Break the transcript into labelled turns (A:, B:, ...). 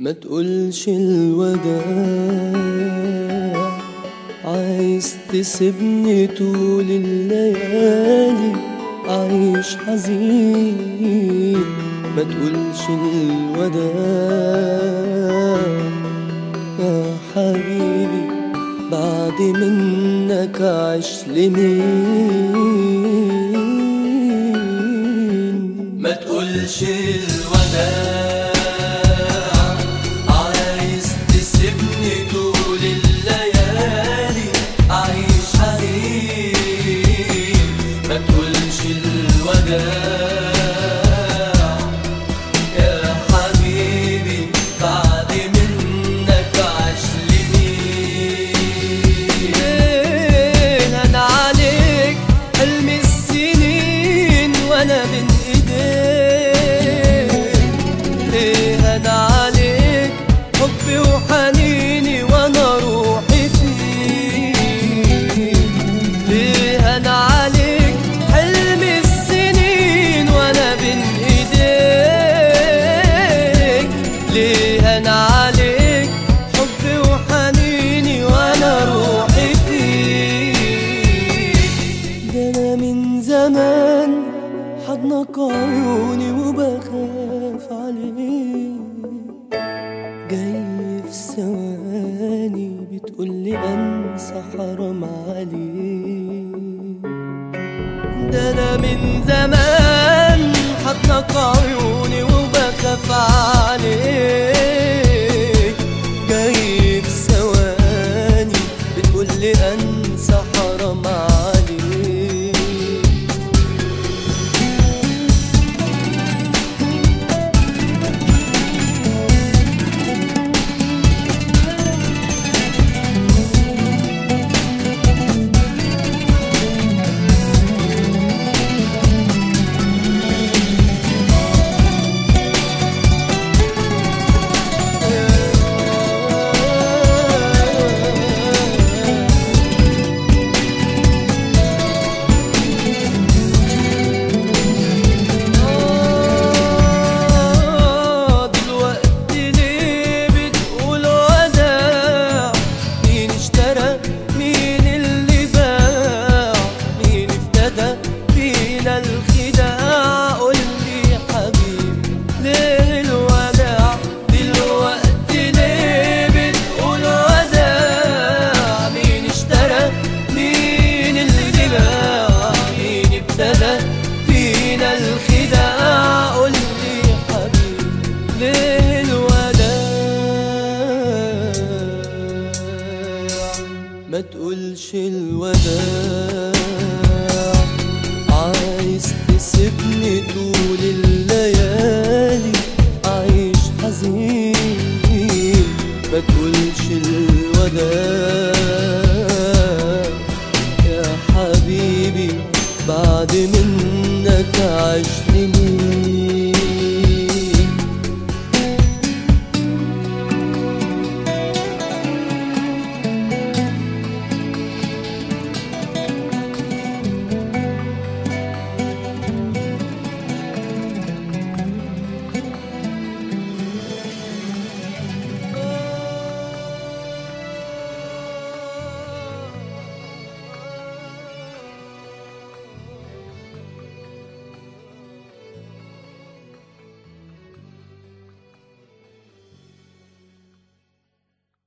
A: ما تقولش الوداع عايز تسيبني طول الليالي عايش حزين ما تقولش الوداع يا حبيبي بعد منك عاش لمين ما تقولش الوداع عايز تسيبني طول الليالي عايش حزين ما تقولش الوداع يا حبيبي بعد منك عاش لمين انا عليك حلم السنين وانا بين ايديك ليه انا عليك حبي وحنيني وانا روحي فيك ليه انا عليك حلم السنين وانا بين ايديك ليه انا عليك حبي وحنيني وانا روحي فيك ده انا من زمان حضنك عيوني وبخاف عليك جاي في ثواني بتقولي انسى حرام عليك ده انا من زمان حضنك عيوني وبخاف عليك جاي في ثواني بتقولي انسى حرام عليك آه، دلوقتي ليه بتقول وداع مين اشترى مين اللي باع مين ابتدى فينا الخداع قول لي يا حبيبي ليه الوداع دلوقتي ليه بتقول وداع مين اشترى مين اللي باع مين ابتدى فينا الخداع قول لي يا حبيبي ليه الوداع ما تقولش الوداع عايز تسيبني طول الليالي عايش حزين ما تقولش الوداع يا حبيبي بعد منك عاش لمين